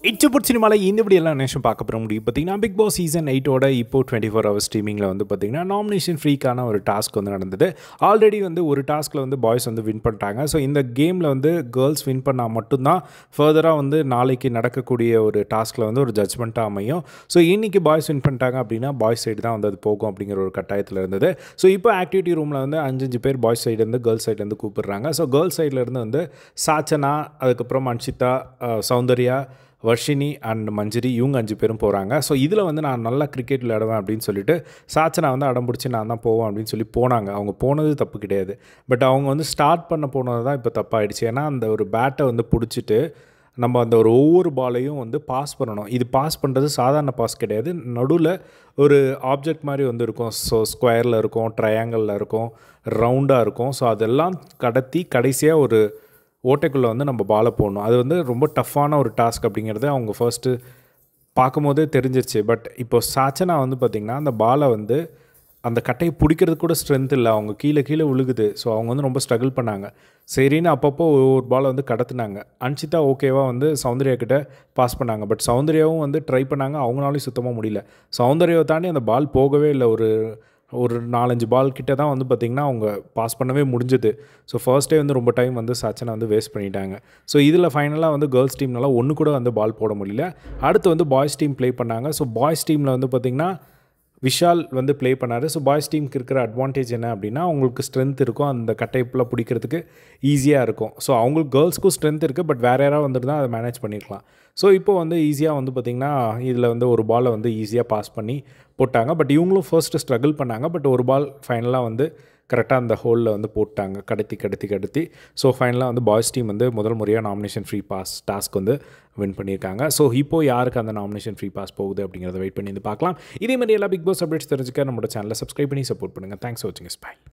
இச்சப்பட் சினிமாவில் இந்த இப்படி எல்லாம் நேஷம் பார்க்க போகிற முடியும் பார்த்தீங்கன்னா பிக் பாஸ் சீசன் எயிட்டோட இப்போ டுவெண்ட்டி ஃபோர் ஹவர்ஸ் ஸ்ட்ரீமிங்கில் வந்து பார்த்தீங்கன்னா நாமினேஷன் ஃப்ரீக்கான ஒரு டாஸ்க் வந்து நடந்தது ஆல்ரெடி வந்து ஒரு டாஸ்க்கில் வந்து பாய்ஸ் வந்து வின் பண்ணிட்டாங்க ஸோ இந்த கேமில் வந்து கேர்ள்ஸ் வின் பண்ணால் மட்டும்தான் ஃபர்தராக வந்து நாளைக்கு நடக்கக்கூடிய ஒரு டாஸ்க்கில் வந்து ஒரு ஜட்ஜ்மெண்ட்டாக அமையும் ஸோ இன்றைக்கி பாய்ஸ் வின் பண்ணிட்டாங்க அப்படின்னா பாய்ஸ் சைடு தான் வந்து அது போகும் அப்படிங்கிற ஒரு கட்டாயத்தில் இருந்தது ஸோ இப்போ ஆக்டிவிட்டி ரூமில் வந்து அஞ்சஞ்சு பேர் பாய்ஸ் சைடுலேருந்து கேர்ள்ஸ் சைட்லேருந்து கூப்பிடுறாங்க ஸோ கேர்ள்ஸ் சைட்லேருந்து வந்து சாச்சனா அதுக்கப்புறம் அன்ஷிதா அஹ், சௌந்தர்யா வர்ஷினி அண்ட் மஞ்சரி இவங்க அஞ்சு பேரும் போகிறாங்க ஸோ இதில் வந்து நான் நல்லா கிரிக்கெட் விளையாடுவேன் அப்படின்னு சொல்லிட்டு சாச்சனா வந்து அடம் பிடிச்சி நான் தான் போவேன் அப்படின்னு சொல்லி போனாங்க அவங்க போனது தப்பு கிடையாது பட் அவங்க வந்து ஸ்டார்ட் பண்ண போனது தான் இப்போ தப்பாயிடுச்சு ஏன்னா அந்த ஒரு பேட்டை வந்து பிடிச்சிட்டு நம்ம அந்த ஒரு ஒவ்வொரு பாலையும் வந்து பாஸ் பண்ணணும் இது பாஸ் பண்ணுறது சாதாரண பாஸ் கிடையாது நடுவில் ஒரு ஆப்ஜெக்ட் மாதிரி வந்து இருக்கும் ஸோ ஸ்கொயரில் இருக்கும் ட்ரையாங்கிளில் இருக்கும் ரவுண்டாக இருக்கும் ஸோ அதெல்லாம் கடத்தி கடைசியாக ஒரு ஓட்டைக்குள்ளே வந்து நம்ம பாலை போடணும் அது வந்து ரொம்ப டஃப்பான ஒரு டாஸ்க் அப்படிங்கிறது அவங்க ஃபர்ஸ்ட்டு பார்க்கும்போதே தெரிஞ்சிருச்சு பட் இப்போ சாச்சனா வந்து பார்த்திங்கன்னா அந்த பாலை வந்து அந்த கட்டையை பிடிக்கிறது கூட ஸ்ட்ரென்த் இல்லை அவங்க கீழே கீழே விழுகுது ஸோ அவங்க வந்து ரொம்ப ஸ்ட்ரகிள் பண்ணாங்க சரின்னு அப்பப்போ ஒவ்வொரு பாலை வந்து கடத்துனாங்க அன்ஷிதா ஓகேவா வந்து சௌந்தர்யா கிட்ட பாஸ் பண்ணாங்க பட் சௌந்தர்யாவும் வந்து ட்ரை பண்ணாங்க அவங்களாலையும் சுத்தமாக முடியல சௌந்தர்யாவை தாண்டி அந்த பால் போகவே இல்லை ஒரு ஒரு நாலஞ்சு பால் கிட்ட தான் வந்து பார்த்திங்கன்னா அவங்க பாஸ் பண்ணவே முடிஞ்சது ஸோ ஃபர்ஸ்டே வந்து ரொம்ப டைம் வந்து சச்சனை வந்து வேஸ்ட் பண்ணிட்டாங்க ஸோ இதில் ஃபைனலாக வந்து கேர்ள்ஸ் டீம்னால ஒன்று கூட வந்து பால் போட முடியல அடுத்து வந்து பாய்ஸ் டீம் ப்ளே பண்ணாங்க ஸோ பாய்ஸ் டீமில் வந்து பார்த்திங்கன்னா விஷால் வந்து ப்ளே பண்ணார் ஸோ பாய்ஸ் டீமுக்கு இருக்கிற அட்வான்டேஜ் என்ன அப்படின்னா அவங்களுக்கு ஸ்ட்ரென்த் இருக்கும் அந்த கட்டைப்புலாம் பிடிக்கிறதுக்கு ஈஸியாக இருக்கும் ஸோ அவங்களுக்கு கேர்ள்ஸ்க்கும் ஸ்ட்ரென்த் இருக்குது பட் வேறு யாராவது வந்துட்டு தான் அதை மேனேஜ் பண்ணியிருக்கலாம் ஸோ இப்போ வந்து ஈஸியாக வந்து பார்த்திங்கன்னா இதில் வந்து ஒரு பாலை வந்து ஈஸியாக பாஸ் பண்ணி போட்டாங்க பட் இவங்களும் ஃபர்ஸ்ட்டு ஸ்ட்ரகிள் பண்ணாங்க பட் ஒரு பால் ஃபைனலாக வந்து கரெக்டாக அந்த ஹோலில் வந்து போட்டாங்க கடத்தி கடத்தி கடத்தி ஸோ ஃபைனலாக வந்து பாய்ஸ் டீம் வந்து முதல் முறையாக நாமினேஷன் ஃப்ரீ பாஸ் டாஸ்க் வந்து வின் பண்ணியிருக்காங்க ஸோ இப்போ யாருக்கு அந்த நாமினேஷன் ஃப்ரீ பாஸ் போகுது அப்படிங்கிறத வெயிட் பண்ணி வந்து பார்க்கலாம் இதே மாதிரி எல்லா பிக் பாஸ் அப்டேட்ஸ் தெரிஞ்சுக்க நம்மளோட சேனலை சப்ஸ்கிரைப் பண்ணி சப்போர்ட் பண்ணுங்கள் தேங்க்ஸ் ஃபார் வாட்சிங் பை